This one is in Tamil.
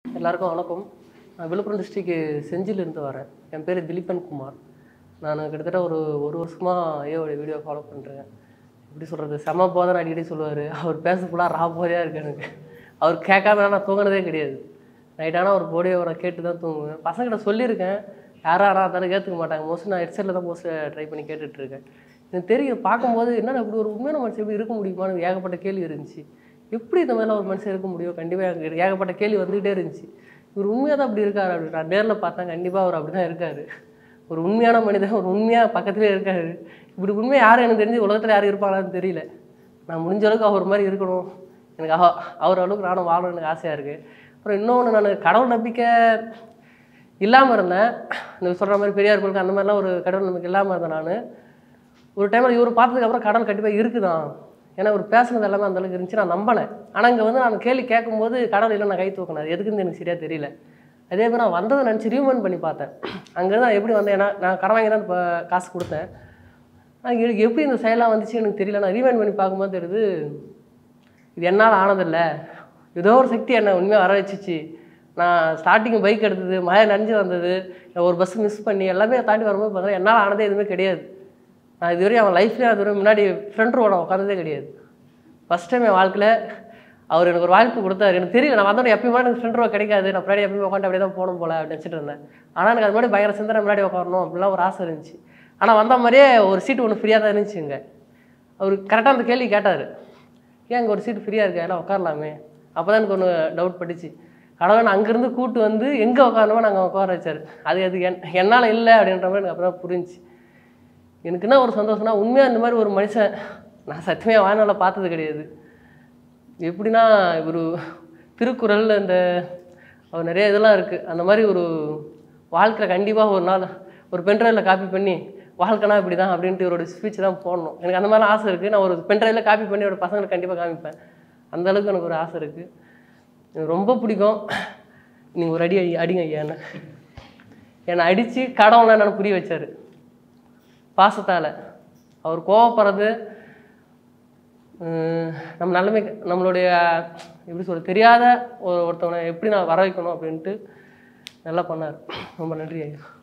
எல்லாருக்கும் வணக்கம் நான் விழுப்புரம் டிஸ்ட்ரிக்கு செஞ்சிலிருந்து வரேன் என் பேர் திலீபன் குமார் நான் கிட்டத்தட்ட ஒரு ஒரு வருஷமாக ஐயோட வீடியோ ஃபாலோ பண்ணுறேன் எப்படி சொல்கிறது செம போதனை அடிக்கடி சொல்லுவார் அவர் பேச ஃபுல்லாக ரா போதையாக இருக்கு எனக்கு அவர் கேட்காம நான் தூங்கினதே கிடையாது நைட்டான ஒரு போடியோட கேட்டு தான் தூங்குவேன் பசங்கிட்ட சொல்லியிருக்கேன் யாரா யாரா இருந்தாலும் ஏற்றுக்க மாட்டாங்க மோஸ்ட்லி நான் ஹெட்செட்டில் தான் மோஸ்ட்லி ட்ரை பண்ணி கேட்டுட்டு இருக்கேன் எனக்கு தெரியும் பார்க்கும்போது என்னடா இப்படி ஒரு உண்மையான மனுஷன் எப்படி இருக்க முடியுமான்னு ஏகப்பட்ட கேள்வி இருந்துச்சு எப்படி இந்த மாதிரிலாம் ஒரு மனுஷன் இருக்க முடியும் கண்டிப்பாக எனக்கு ஏகப்பட்ட கேள்வி வந்துகிட்டே இருந்துச்சு இவர் உண்மையாக தான் அப்படி இருக்காரு அப்படி நான் நேரில் பார்த்தேன் கண்டிப்பாக அவர் அப்படி தான் இருக்காரு ஒரு உண்மையான மனிதன் ஒரு உண்மையாக பக்கத்துலேயே இருக்காரு இப்படி உண்மையாக யாரும் எனக்கு தெரிஞ்சு உலகத்தில் யாரும் இருப்பாங்களான்னு தெரியல நான் முடிஞ்ச அளவுக்கு அவர் மாதிரி இருக்கணும் எனக்கு அவ அவர் அளவுக்கு நானும் வாழணும்னு எனக்கு ஆசையாக இருக்குது அப்புறம் இன்னொன்று நான் கடவுள் நம்பிக்கை இல்லாமல் இருந்தேன் இந்த சொல்கிற மாதிரி பெரியார் கோயிலுக்கு அந்த மாதிரிலாம் ஒரு கடவுள் நம்பிக்கை இல்லாமல் இருந்தேன் நான் ஒரு டைமில் இவர் பார்த்ததுக்கப்புறம் கடவுள் கண்டிப்பாக இருக்குதான் ஏன்னா இவர் பேசுனது எல்லாமே அந்த அளவுக்கு இருந்துச்சு நான் நம்பினேன் ஆனால் இங்கே வந்து நான் கேள்வி கேட்கும்போது கடவுள் இல்லை நான் கை தூக்கினேன் அது எதுக்குன்னு எனக்கு சரியாக தெரியல அதே மாதிரி நான் வந்ததை நினச்சி ரீமன் பண்ணி பார்த்தேன் அங்கேருந்து நான் எப்படி வந்தேன் ஏன்னா நான் கடன் வாங்கி தான் இப்போ காசு கொடுத்தேன் ஆனால் எனக்கு எப்படி இந்த செயலாக வந்துச்சு எனக்கு தெரியல நான் ரீமைண்ட் பண்ணி பார்க்கும்போது தெரியுது இது என்னால் ஆனதில்லை ஏதோ ஒரு சக்தி என்னை உண்மையாக வர வச்சுச்சு நான் ஸ்டார்டிங் பைக் எடுத்தது மழை நனைஞ்சு வந்தது ஒரு பஸ் மிஸ் பண்ணி எல்லாமே தாண்டி வரும்போது பார்த்தீங்கன்னா என்னால் ஆனதே எதுவுமே கிடையாது நான் இதுவரையும் அவன் லைஃப்லேயே அது வரையும் முன்னாடி ஃப்ரெண்ட் ரோட உட்காந்ததே கிடையாது ஃபஸ்ட் டைம் என் வாழ்க்கையில் அவர் எனக்கு ஒரு வாய்ப்பு கொடுத்தாரு எனக்கு தெரியல நான் வந்தோட எப்பயுமே எனக்கு ஃப்ரெண்ட் ரோ கிடைக்காது நான் முன்னாடி எப்பயுமே உட்காந்து அப்படியே தான் போகணும் போல அப்படின்னு நினச்சிட்டு இருந்தேன் ஆனால் எனக்கு அது முன்னாடி பயங்கர சிந்தனை முன்னாடி உட்காரணும் அப்படிலாம் ஒரு ஆசை இருந்துச்சு ஆனால் வந்த மாதிரியே ஒரு சீட்டு ஒன்று ஃப்ரீயாக தான் இருந்துச்சுங்க அவர் கரெக்டாக அந்த கேள்வி கேட்டார் ஏன் அங்கே ஒரு சீட்டு ஃப்ரீயாக இருக்கு எல்லாம் உட்காரலாமே அப்போ தான் எனக்கு ஒன்று டவுட் பட்டுச்சு கடவுள் நான் அங்கேருந்து கூட்டு வந்து எங்கே உட்காரணுமோ நாங்கள் உட்கார வச்சார் அது அது என் என்னால் இல்லை அப்படின்ற மாதிரி எனக்கு அப்புறம் புரிஞ்சுச்சு எனக்கு என்ன ஒரு சந்தோஷம்னா உண்மையாக இந்த மாதிரி ஒரு மனுஷன் நான் சத்தியமாக வாழ்நாளில் பார்த்தது கிடையாது எப்படின்னா ஒரு திருக்குறள் இந்த அவர் நிறைய இதெல்லாம் இருக்குது அந்த மாதிரி ஒரு வாழ்க்கையில் கண்டிப்பாக ஒரு நாள் ஒரு பென்ட்ரைவில் காப்பி பண்ணி வாழ்க்கைனா இப்படி தான் அப்படின்ட்டு இவரோட ஸ்பீச் தான் போடணும் எனக்கு அந்த மாதிரிலாம் ஆசை இருக்குது நான் ஒரு பென்ட்ரைவில் காப்பி பண்ணி ஒரு பசங்களுக்கு கண்டிப்பாக காமிப்பேன் அந்த அளவுக்கு எனக்கு ஒரு ஆசை இருக்குது எனக்கு ரொம்ப பிடிக்கும் நீங்கள் ஒரு அடி அடி அடிங்க ஐயா என்ன என்னை அடித்து கடவுளை என்னன்னு புரிய வச்சார் பாசத்தால் அவர் கோவப்படுறது ஹம், நம்ம நிலைமை நம்மளுடைய எப்படி சொல்ல தெரியாத ஒரு ஒருத்தவனை எப்படி நான் வர வைக்கணும் அப்படின்ட்டு நல்லா பண்ணார் ரொம்ப நன்றி ஐயா